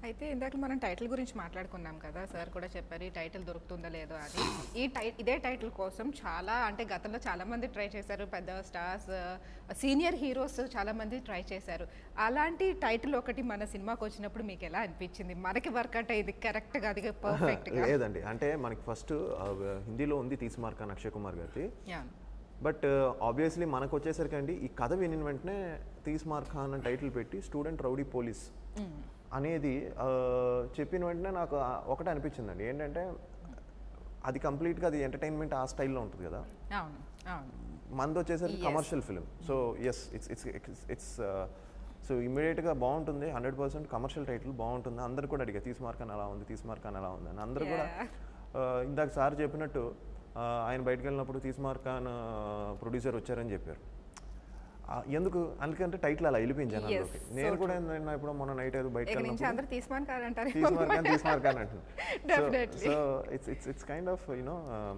అయితే ఇందాక మనం టైటిల్ గురించి మాట్లాడుకున్నాం కదా సార్ కూడా చెప్పారు ఈ టైటిల్ దొరుకుతుందో లేదో అని ఈ టై ఇదే టైటిల్ కోసం చాలా అంటే గతంలో చాలా మంది ట్రై చేశారు పెద్ద స్టార్స్ సీనియర్ హీరోస్ చాలా మంది ట్రై చేశారు అలాంటి టైటిల్ ఒకటి మన సినిమాకి వచ్చినప్పుడు మీకు ఎలా అనిపించింది మనకి వర్క్ అంటే ఇది కరెక్ట్గా అది పర్ఫెక్ట్ గా లేదండి అంటే మనకి ఫస్ట్ హిందీలో ఉంది తీసి మార్కాన్ అక్షయ్ కుమార్ గారిది యా బట్ ఆబ్వియస్లీ మనకు వచ్చేసరికి అండి ఈ కథ వినిన వెంటనే తీస్ మార్ ఖాన్ అని టైటిల్ పెట్టి స్టూడెంట్ రౌడీ పోలీస్ అనేది ఆ, చెప్పిన వెంటనే నాకు ఆ ఒకటే అనిపించిందండి ఏంటంటే అది కంప్లీట్గా అది ఎంటర్టైన్మెంట్ ఆ స్టైల్లో ఉంటుంది కదా అవును అవును మనది వచ్చేసరికి Yes. Commercial film so yes it's it's it's so ఇమీడియట్గా బాగుంటుంది హండ్రెడ్ పర్సెంట్ కమర్షియల్ టైటిల్ బాగుంటుంది అందరు కూడా అడిగా తీసి మార్కాన్ ఎలా ఉంది తీసి మార్కాన్ ఎలా ఉంది అని అందరూ కూడా Yeah. ఆ, ఇందాక సార్ చెప్పినట్టు ఆ, ఆయన బయటకు వెళ్ళినప్పుడు తీసి మార్కాన్ ప్రొడ్యూసర్ వచ్చారని చెప్పారు ఆ, ఎందుకు అందుకంటే టైటిల్ అలా వెళ్ళిపోయింది జనాల్లోకి Yes, నేను so కూడా ఏంటంటే ఇప్పుడు మొన్న నైట్ ఏదో బయటకు ఇక నుంచి వెళ్ళినప్పుడు అందరు తీసుకొని కాదంటారు తీసి మార్కాన్ తీసి మార్కాన్ అంటుంది Definitely. So it's it's it's kind of you know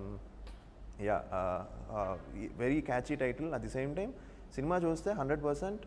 yeah very catchy title at the same time సినిమా చూస్తే హండ్రెడ్ పర్సెంట్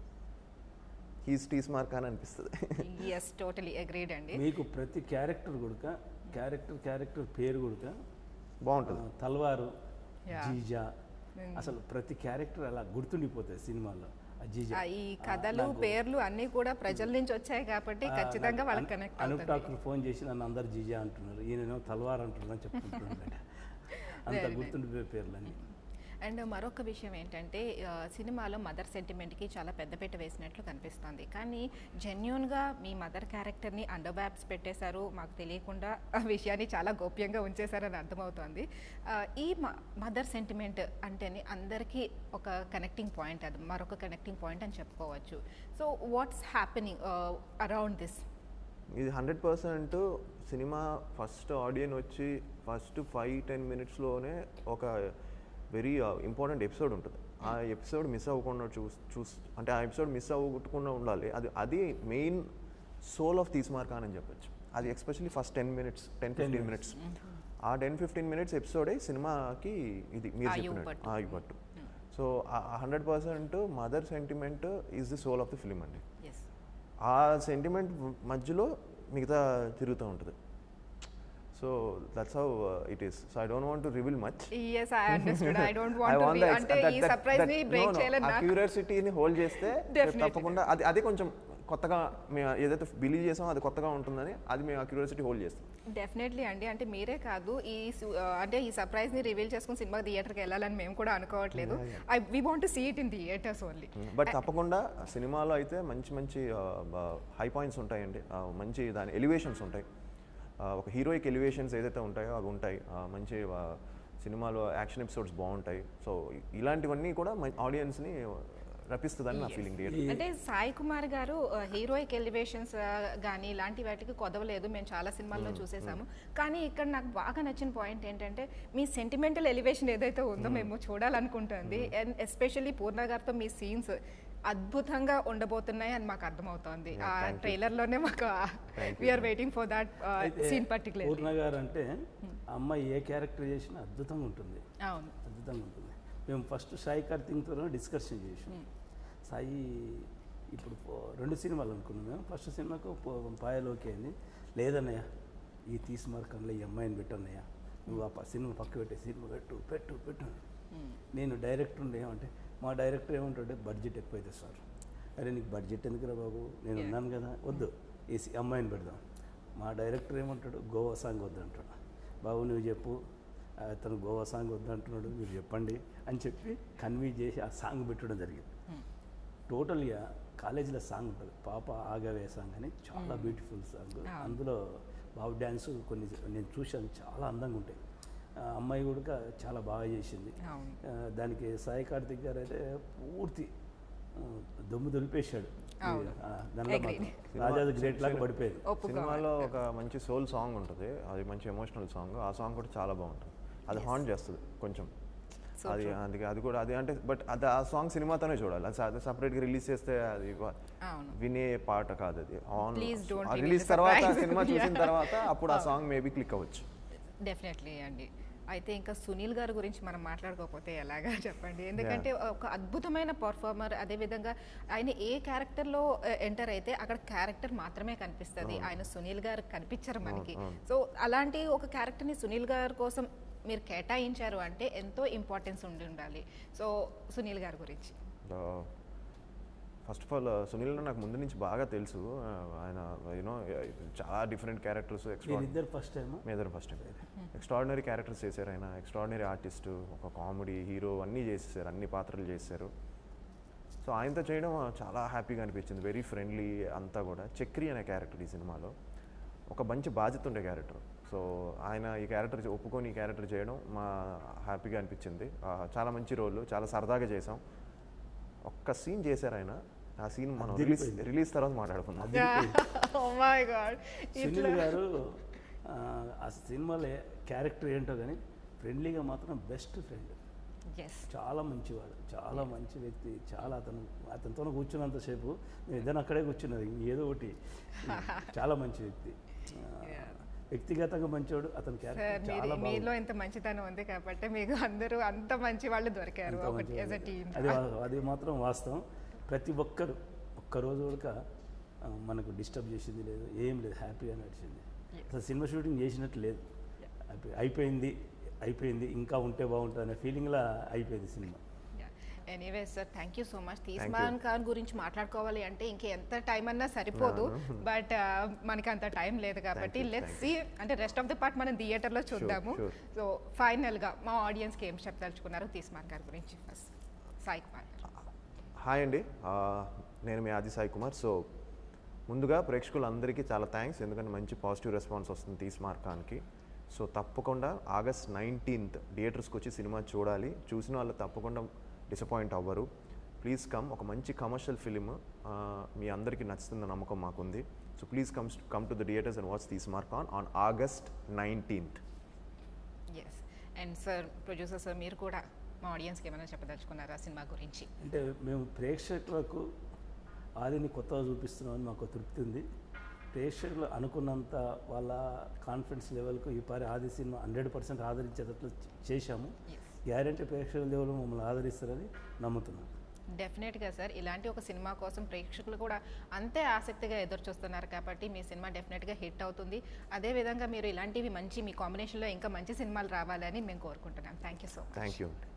హీస్ టీస్ మార్క్ అని అనిపిస్తుంది ఎస్ టోటలీ అగ్రీడ్ అండి మీకు ప్రతి క్యారెక్టర్ కూడా క్యారెక్టర్ క్యారెక్టర్ పేరు కూడా బాగుంటుంది తల్వారు Yeah. జీజా అసలు ప్రతి క్యారెక్టర్ అలా గుర్తుండిపోతాయి సినిమాలో ఆ జీజా ఆ, ఈ కథలు పేర్లు అన్నీ కూడా ప్రజల నుంచి వచ్చాయి కాబట్టి ఖచ్చితంగా వాళ్ళకి కనెక్ట్ అనుప్ అవుతుంది ఠాకూర్ ఫోన్ చేసి నన్ను అందరు జీజా అంటున్నారు ఈయనేమో తల్వార్ అంటున్నారు అని చెప్పుకుంటున్నాడు అంత Very nice. గుర్తుండిపోయే పేర్లన్నీ అండ్ మరొక విషయం ఏంటంటే ఆ, సినిమాలో మదర్ సెంటిమెంట్కి చాలా పెద్దపీట వేసినట్లు కనిపిస్తుంది కానీ జెన్యున్గా మీ మదర్ క్యారెక్టర్ని అండర్ బ్యాప్స్ పెట్టేశారు మాకు తెలియకుండా ఆ విషయాన్ని చాలా గోప్యంగా ఉంచేశారని అర్థమవుతోంది ఆ, ఈ మదర్ సెంటిమెంట్ అంటేనే అందరికీ ఒక కనెక్టింగ్ పాయింట్ అది మరొక కనెక్టింగ్ పాయింట్ అని చెప్పుకోవచ్చు so what's happening around this ఇది హండ్రెడ్ పర్సెంట్ సినిమా ఫస్ట్ ఆడియన్ వచ్చి ఫస్ట్ ఫైవ్ టెన్ మినిట్స్లోనే ఒక వెరీ ఇంపార్టెంట్ ఎపిసోడ్ ఉంటుంది ఆ ఎపిసోడ్ మిస్ అవ్వకుండా చూస్ చూస్ అంటే ఆ ఎపిసోడ్ మిస్ అవ్వకుండా ఉండాలి అది అది మెయిన్ సోల్ ఆఫ్ తీస్ మార్కాన్ అని చెప్పొచ్చు అది especially first ten minutes ten fifteen minutes ఆ టెన్ ఫిఫ్టీన్ మినిట్స్ ఎపిసోడే సినిమాకి ఇది మీరు ఆయువు చెప్పినట్టు పట్టు. ఆయువు పట్టు so hundred percent mother sentiment is the soul of the film అండి ఎస్ ఆ సెంటిమెంట్ మధ్యలో మిగతా తిరుగుతూ ఉంటుంది so that's how it is so I don't want to reveal much yes I understood I don't want to అంటే ఈ surprise ని break చేయాలని ఆ నాకు క్యూరియాసిటీని హోల్డ్ చేస్తే Definitely. తప్పకుండా అది అది కొంచెం కొత్తగా మేము ఏదైతే బిలీవ్ చేసామో అది కొత్తగా ఉంటుందని అది మేము ఆ క్యూరియాసిటీ హోల్డ్ చేస్తాం డెఫినెట్లీ అండి అంటే మీరే కాదు ఈ సు- ఆ, అంటే ఈ సర్ప్రైజ్ ని రివీల్ చేసుకుని సినిమా థియేటర్కి వెళ్ళాలని మేము కూడా అనుకోవట్లేదు I we want see it in theatres only but తప్పకుండా సినిమాలో అయితే మంచి మంచి హై పాయింట్స్ ఉంటాయండి ఆ, మంచి దాని ఎలివేషన్స్ ఉంటాయి ఆ, ఒక హీరోయిక్ ఎలివేషన్స్ ఏదైతే ఉంటాయో అవి ఉంటాయి ఆ, మంచి ఆ, సినిమాలో యాక్షన్ ఎపిసోడ్స్ బాగుంటాయి సో ఇలాంటివన్నీ కూడా ఆడియన్స్ని రప్పిస్తుందని నా ఫీలింగ్ థియేటర్ అంటే సాయి కుమార్ గారు హీరోయిక్ ఎలివేషన్స్ కానీ ఇలాంటి వాటికి కొదవలేదు మేము చాలా సినిమాల్లో చూసేసాము కానీ ఇక్కడ నాకు బాగా నచ్చిన పాయింట్ ఏంటంటే మీ సెంటిమెంటల్ ఎలివేషన్ ఏదైతే ఉందో మేము చూడాలనుకుంటుంది అండ్ ఎస్పెషల్లీ పూర్ణ గారితో మీ సీన్స్ అద్భుతంగా ఉండబోతున్నాయి అని మాకు అర్థమవుతోంది ఆ thank you. ట్రైలర్ లోనే మాకు Thank you. We are waiting for that అయితే సీన్ పర్టికులర్ పూర్ణ గారు అంటే ఆ అమ్మాయి ఏ క్యారెక్టర్ చేసినా అద్భుతంగా ఉంటుంది అవును అద్భుతంగా ఉంటుంది మేము ఫస్ట్ సాయి కార్తిక్తో డిస్కషన్ చేసాం సాయి ఇప్పుడు పో- రెండు సినిమాలు అనుకున్నాం మేము ఫస్ట్ సినిమాకు పో- పాయలు ఓకే అయింది లేదన్నయ్య ఈ తీసి మార్కంలో ఈ అమ్మాయిని పెట్టన్నయ్య నువ్వు ఆ ప- సినిమా పక్క పెట్టే సినిమా పెట్టు పెట్టు పెట్టు నేను డైరెక్టర్ ఉండే ఏమంటే మా డైరెక్టర్ ఏమంటాడు బడ్జెట్ ఎక్కువైతే సార్ అరే నీకు బడ్జెట్ ఎందుకురా బాబు నేను Yeah. ఉన్నాను కదా వద్దు ఈ సి- అమ్మాయిని పెడదాం మా డైరెక్టర్ ఏమంటాడు గోవా సాంగ్ వద్దు అంటాడు బాబు నువ్వు చెప్పు అతను గోవా సాంగ్ వద్దు అంటున్నాడు మీరు చెప్పండి అని చెప్పి కన్వీన్స్ చేసి ఆ సాంగ్ పెట్టడం జరిగింది టోటల్గా కాలేజీలో సాంగ్ ఉంటుంది పాప ఆగవే సాంగ్ అని చాలా బ్యూటిఫుల్ సాంగ్ అవును. అందులో బాబు డ్యాన్స్ కొన్ని నేను చూశాను చాలా అందంగా ఉంటాయి ఆ అమ్మాయి కూడా చాలా బాగా చేసింది అవును. ఆ, దానికి సాయి కార్తిక్ గారు అయితే పూర్తి ఆ, దొమ్ము దులిపేశాడు అవును. ఆ, దానిలో Agreed. మాత్రం రాజాది గ్రేట్ లాగా పడిపోయేది ఒప్పుకోవాలి సినిమాలో ఒక మంచి సోల్ సాంగ్ ఉంటుంది అది మంచి ఎమోషనల్ సాంగ్ ఆ సాంగ్ కూడా చాలా బాగుంటుంది అది హాంట్ చేస్తుంది కొంచెం So అది true. అందుకే అది కూడా అది అంటే బట్ అది ఆ సాంగ్ సినిమాతోనే చూడాలి అది సపరేట్గా రిలీజ్ చేస్తే అది వ- అవును. వినే పాట కాదు అది ఆన్ Please don't reveal release the తర్వాత surprise. సినిమా చూసిన Yeah. తర్వాత అప్పుడు ఆ సాంగ్ మేబీ క్లిక్ అవ్వచ్చు డెఫినెట్లీ అండి అయితే ఇంకా సునీల్ గారి గురించి మనం మాట్లాడుకోకపోతే ఎలాగా చెప్పండి ఎందుకంటే ఒక అద్భుతమైన పర్ఫార్మర్ అదేవిధంగా ఆయన ఏ క్యారెక్టర్లో ఎంటర్ అయితే అక్కడ క్యారెక్టర్ మాత్రమే కనిపిస్తుంది ఆయన సునీల్ గారు కనిపించరు మనకి సో అలాంటి ఒక క్యారెక్టర్ని సునీల్ గారి కోసం మీరు కేటాయించారు అంటే ఎంతో ఇంపార్టెన్స్ ఉండి ఉండాలి సో సునీల్ గారి గురించి ఫస్ట్ ఆఫ్ ఆల్ సునీల్ నాకు ముందు నుంచి బాగా తెలుసు ఆ, ఆయన యూనో చాలా డిఫరెంట్ క్యారెక్టర్స్ ఎక్స్ట్రా మీరిద్దరు ఫస్ట్ టైం మీ ఇద్దరు ఫస్ట్ ఎక్స్ట్రాడినరీ క్యారెక్టర్స్ చేశారు ఆయన ఎక్స్ట్రాడినరీ ఆర్టిస్ట్ ఒక కామెడీ హీరో అన్నీ చేసేసారు అన్ని పాత్రలు చేశారు సో ఆయనతో చేయడం చాలా హ్యాపీగా అనిపించింది వెరీ ఫ్రెండ్లీ అంతా కూడా చక్రి అనే క్యారెక్టర్ ఈ సినిమాలో ఒక మంచి బాధ్యత ఉండే క్యారెక్టర్ సో ఆయన ఈ క్యారెక్టర్ ఒప్పుకొని ఈ క్యారెక్టర్ చేయడం మా హ్యాపీగా అనిపించింది ఆ, చాలా మంచి రోల్ చాలా సరదాగా చేసాం ఒక్క సీన్ చేశారు ఆయన ఆ సీన్ మనం రిలీజ్ రిలీజ్ తర్వాత మాట్లాడుకుందాం మై గాడ్ సునీల్ గారు ఆ, ఆ సినిమాలో క్యారెక్టర్ ఏంటో కానీ ఫ్రెండ్లీగా మాత్రం బెస్ట్ ఫ్రెండ్ ఎస్ చాలా మంచివాడు చాలా మంచి వ్యక్తి చాలా అతను అతనితో కూర్చున్నంతసేపు నేను ఇద్దరు అక్కడే కూర్చున్నది ఏదో ఒకటి చాలా మంచి వ్యక్తి ఆ, వ్యక్తిగతంగా మంచివాడు అతని సార్ క్యారెక్టర్ మీరు చాలా మీలో బాగుంది ఇంత మంచితనం ఉంది కాబట్టి మీకు అందరూ అంత మంచి వాళ్ళు దొరికారు అంత ఒకటి యాజ్ అ మంచివాడు. టీమ్ అది వా- అది మాత్రం వాస్తవం ప్రతి ఒక్కరు ఒక్కరోజు కూడా ఆ, మనకు డిస్టర్బ్ చేసింది లేదు ఏం లేదు హ్యాపీగా నడిచింది అసలు సినిమా షూటింగ్ చేసినట్టు లేదు హ్యాపీ అయిపోయింది అయిపోయింది ఇంకా ఉంటే బాగుంటుంది అనే ఫీలింగ్లా అయిపోయింది సినిమా anyway sir thank you so much you. Teesmar Khan గురించి మాట్లాడుకోవాలి అంటే ఇంక ఎంత టైం అన్నా సరిపోదు బట్ మనకి అంత టైం లేదు కాబట్టి you, లెట్స్ thank సీ అంటే రెస్ట్ ఆఫ్ ది పార్ట్ మనం థియేటర్లో చూద్దాము sure. సో ఫైనల్గా మా ఆడియన్స్కి ఏం చెప్పదలుచుకున్నారు తీస్మాన్ గారి గురించి ఫస్ట్ సాయి కుమార్ గారు. హాయ్ అండి ఆ, నేను మీ ఆది సాయి కుమార్ సో ముందుగా ప్రేక్షకులందరికీ చాలా థ్యాంక్స్ ఎందుకంటే మంచి పాజిటివ్ రెస్పాన్స్ వస్తుంది తీస్మార్ ఖాన్కి సో తప్పకుండా ఆగస్ట్ నైన్టీన్త్ థియేటర్స్కి వచ్చి సినిమా చూడాలి చూసిన వాళ్ళు తప్పకుండా డిసప్పాయింట్ అవ్వరు ప్లీజ్ కమ్ ఒక మంచి కమర్షియల్ ఫిలిం మీ అందరికీ నచ్చుతుందని నమ్మకం మాకుంది so please come come to the theatres and watch Teesmar Khan on August nineteenth yes and sir producer sir మీరు కూడా మా ఆడియన్స్కి ఏమైనా చెప్పదలుచుకున్నారా సినిమా గురించి అంటే మేము ప్రేక్షకులకు ఆదిని కొత్తగా చూపిస్తున్నామని మాకు తృప్తి ఉంది ప్రేక్షకులు అనుకున్నంత వాళ్ళ కాన్ఫిడెన్స్ లెవెల్కు ఈ పారి ఆది సినిమా హండ్రెడ్ పర్సెంట్ ఆదరించేటట్లు చేశాము Yes. గ్యారంటీ ప్రేక్షకుల లెవెల్ మమ్మల్ని ఆదరిస్తారని నమ్ముతున్నాం డెఫినెట్గా సార్ ఇలాంటి ఒక సినిమా కోసం ప్రేక్షకులు కూడా అంతే ఆసక్తిగా ఎదురు చూస్తున్నారు కాబట్టి మీ సినిమా డెఫినెట్గా హిట్ అవుతుంది అదేవిధంగా మీరు ఇలాంటివి మంచి మీ కాంబినేషన్లో ఇంకా మంచి సినిమాలు రావాలని మేము కోరుకుంటున్నాం thank you so much thank you